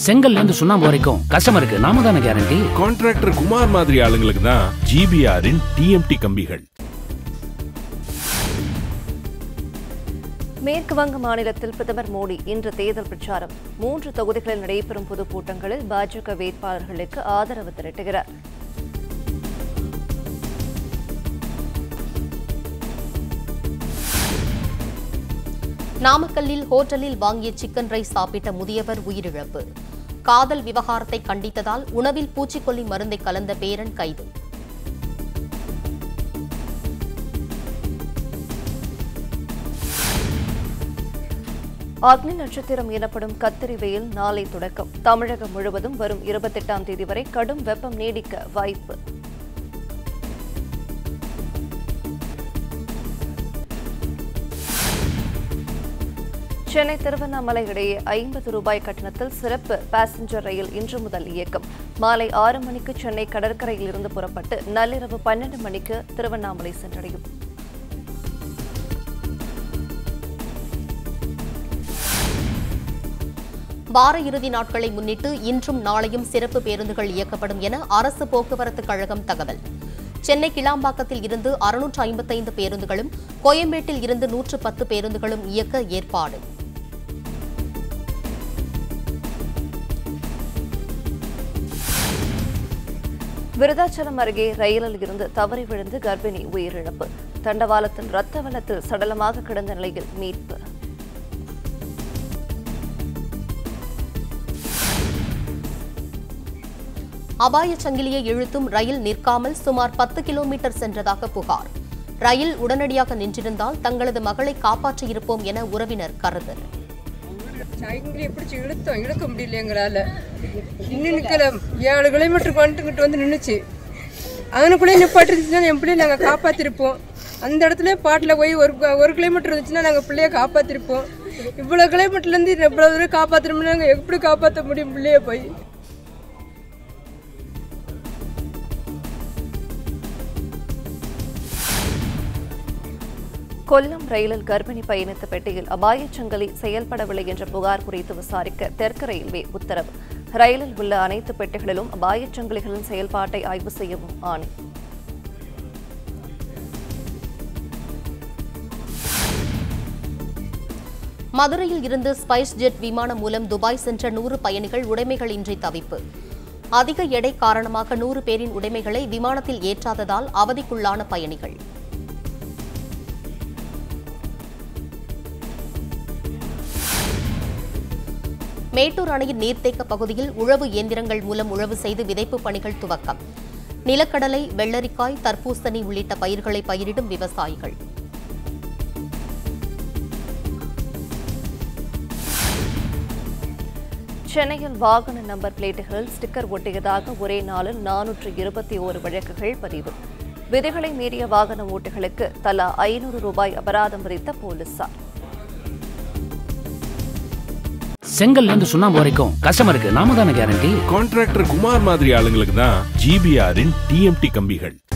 செங்கல்ல இருந்து சுண்ணாம்பு வரைக்கும் கஸ்டமருக்கு நாம தானே கேரண்டி கான்ட்ராக்டர் குமார் மாதிரி ஆளுங்களுக்கு தான் ஜிபிஆரின் டிஎம்டி கம்பிகள் மேற்கு வங்க மாநிலத்தில் பிரதமர் மோடி இன்று தேர்தல் பிரச்சாரம் மூன்று தொகுதிகளில் நடைபெறும் பொதுக்கூட்டங்களில் பாஜக வேட்பாளர்களுக்கு ஆதரவு திரட்டுகிறார் நாமக்கல்லில் ஹோட்டலில் வாங்கிய சிக்கன் ரைஸ் சாப்பிட்ட முதியவர் உயிரிழப்பு காதல் விவகாரத்தை கண்டித்ததால் உணவில் பூச்சிக்கொல்லி மருந்தை கலந்த பேரன் கைது அக்னி நட்சத்திரம் எனப்படும் கத்திரி வெயில் நாளை தொடக்கம் தமிழகம் முழுவதும் வரும் இருபத்தெட்டாம் தேதி வரை கடும் வெப்பம் நீடிக்க வாய்ப்பு சென்னை திருவண்ணாமலை இடையே ஐம்பது ரூபாய் கட்டணத்தில் சிறப்பு பாசஞ்சர் ரயில் இன்று முதல் இயக்கம் மாலை ஆறு மணிக்கு சென்னை கடற்கரையில் இருந்து புறப்பட்டு நள்ளிரவு பன்னெண்டு மணிக்கு திருவண்ணாமலை சென்றடையும் வார இறுதி நாட்களை முன்னிட்டு இன்றும் நாளையும் சிறப்பு பேருந்துகள் இயக்கப்படும் என அரசு போக்குவரத்து கழகம் தகவல் சென்னை கிளாம்பாக்கத்தில் இருந்து அறுநூற்று ஐம்பத்தைந்து பேருந்துகளும் கோயம்பேட்டில் இருந்து நூற்று பத்து பேருந்துகளும் இயக்க ஏற்பாடு விருதாச்சலம் அருகே ரயிலில் இருந்து தவறி விழுந்து கர்ப்பிணி உயிரிழப்பு தண்டவாளத்தில் ரத்த வெள்ளத்தில் சடலமாக கிடந்த நிலையில் மீட்பு அபாயச் சங்கிலியை இழுத்தும் ரயில் நிற்காமல் சுமார் பத்து கிலோமீட்டர் சென்றதாக புகார் ரயில் உடனடியாக நின்றிருந்தால் தங்களது மகளை காப்பாற்றியிருப்போம் என உறவினர் கருத்து சங்கிலியை பிடிச்சி இழுத்தோம் இழுக்க முடியல எங்களால் இன்னும் நிற்கல ஏழு கிலோமீட்டருக்கு வந்துட்டுக்கிட்டு வந்து நின்றுச்சு அவனுக்குள்ளே நிப்பாட்டிருந்துச்சுன்னா என் பிள்ளைய நாங்கள் காப்பாற்றிருப்போம் அந்த இடத்துல பாட்டில் போய் ஒரு ஒரு கிலோமீட்டர் இருந்துச்சுன்னா நாங்கள் பிள்ளைய காப்பாற்றிருப்போம் இவ்வளோ கிலோமீட்டர்லேருந்து இவ்வளோ தூரம் காப்பாற்றணும்னா நாங்கள் எப்படி காப்பாற்ற முடியும் பிள்ளைய போய் கொல்லம் ரயிலில் கர்ப்பிணி பயணித்த பெட்டியில் அபாயச் சங்கிலி செயல்படவில்லை என்ற புகார் குறித்து விசாரிக்க தெற்கு ரயில்வே உத்தரவு ரயிலில் உள்ள அனைத்து பெட்டிகளிலும் அபாயச் சங்கிலிகளின் செயல்பாட்டை ஆய்வு செய்யவும் ஆணை மதுரையில் இருந்து ஸ்பைஸ் ஜெட் விமானம் மூலம் துபாய் சென்ற நூறு பயணிகள் உடைமைகளின்றி தவிப்பு அதிக எடை காரணமாக நூறு பேரின் உடைமைகளை விமானத்தில் ஏற்றாததால் அவதிக்குள்ளான பயணிகள் மேட்டூர் அணையின் நீர்த்தேக்க பகுதியில் உழவு இயந்திரங்கள் மூலம் உழவு செய்து விதைப்பு பணிகள் துவக்கம் நிலக்கடலை வெள்ளரிக்காய் தர்பூசணி உள்ளிட்ட பயிர்களை பயிரிடும் விவசாயிகள் சென்னையில் வாகன நம்பர் பிளேட்டுகளில் ஸ்டிக்கர் ஒட்டியதாக ஒரே நாளில் நானூற்று இருபத்தி ஓரு வழக்குகள் பதிவு விதிகளை மீறிய வாகன ஓட்டிகளுக்கு தலா ஐநூறு ரூபாய் அபராதம் விதித்த போலீசார் செங்கல்ல இருந்து சுண்ணாம்பு வரைக்கும் கஸ்டமருக்கு நாம தானே கேரண்டி கான்ட்ராக்டர் குமார் மாதிரி ஆளுங்களுக்கு தான் ஜிபிஆரின் டிஎம்டி கம்பிகள்